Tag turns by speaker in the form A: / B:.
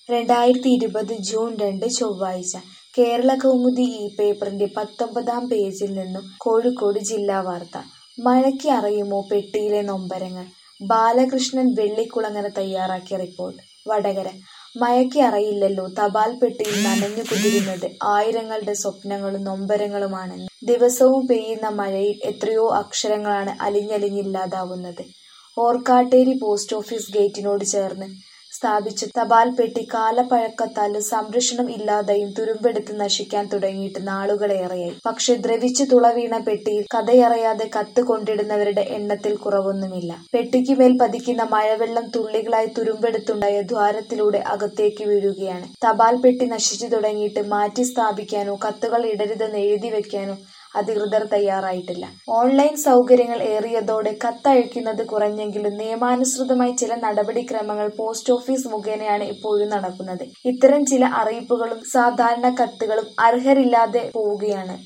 A: രണ്ടായിരത്തി ഇരുപത് ജൂൺ രണ്ട് ചൊവ്വാഴ്ച കേരളകൗമുദി ഈ പേപ്പറിന്റെ പത്തൊമ്പതാം പേജിൽ നിന്നും കോഴിക്കോട് ജില്ലാ വാർത്ത മഴയ്ക്ക് അറിയുമോ പെട്ടിയിലെ നൊമ്പരങ്ങൾ ബാലകൃഷ്ണൻ വെള്ളിക്കുളങ്ങര തയ്യാറാക്കിയ റിപ്പോർട്ട് വടകര മഴയ്ക്ക് അറിയില്ലല്ലോ തപാൽ പെട്ടിയിൽ നനഞ്ഞു കുതിരുന്നത് ആയിരങ്ങളുടെ സ്വപ്നങ്ങളും നൊമ്പരങ്ങളുമാണെന്ന് ദിവസവും പെയ്യുന്ന മഴയിൽ എത്രയോ അക്ഷരങ്ങളാണ് അലിഞ്ഞലിഞ്ഞില്ലാതാവുന്നത് ഓർക്കാട്ടേരി പോസ്റ്റ് ഓഫീസ് ഗേറ്റിനോട് ചേർന്ന് സ്ഥാപിച്ച തപാൽ പെട്ടി കാലപ്പഴക്കത്താലും സംരക്ഷണം ഇല്ലാതെയും തുരുമ്പെടുത്ത് നശിക്കാൻ തുടങ്ങിയിട്ട് നാളുകളേറെയായി പക്ഷെ ദ്രവിച്ചു തുളവീണ പെട്ടിയിൽ കഥയറിയാതെ കത്ത് കൊണ്ടിടുന്നവരുടെ എണ്ണത്തിൽ കുറവൊന്നുമില്ല പെട്ടിക്ക് മേൽ പതിക്കുന്ന മഴവെള്ളം തുള്ളികളായി തുരുമ്പെടുത്തുണ്ടായ ദ്വാരത്തിലൂടെ അകത്തേക്ക് വീഴുകയാണ് തപാൽ പെട്ടി നശിച്ചു തുടങ്ങിയിട്ട് മാറ്റി സ്ഥാപിക്കാനോ കത്തുകൾ ഇടരുതെന്ന് എഴുതി വെക്കാനോ അധികൃതർ തയ്യാറായിട്ടില്ല ഓൺലൈൻ സൗകര്യങ്ങൾ ഏറിയതോടെ കത്തയക്കുന്നത് കുറഞ്ഞെങ്കിലും നിയമാനുസൃതമായി ചില നടപടിക്രമങ്ങൾ പോസ്റ്റ് ഓഫീസ് മുഖേനയാണ് ഇപ്പോഴും നടക്കുന്നത് ഇത്തരം ചില അറിയിപ്പുകളും സാധാരണ കത്തുകളും അർഹരില്ലാതെ പോവുകയാണ്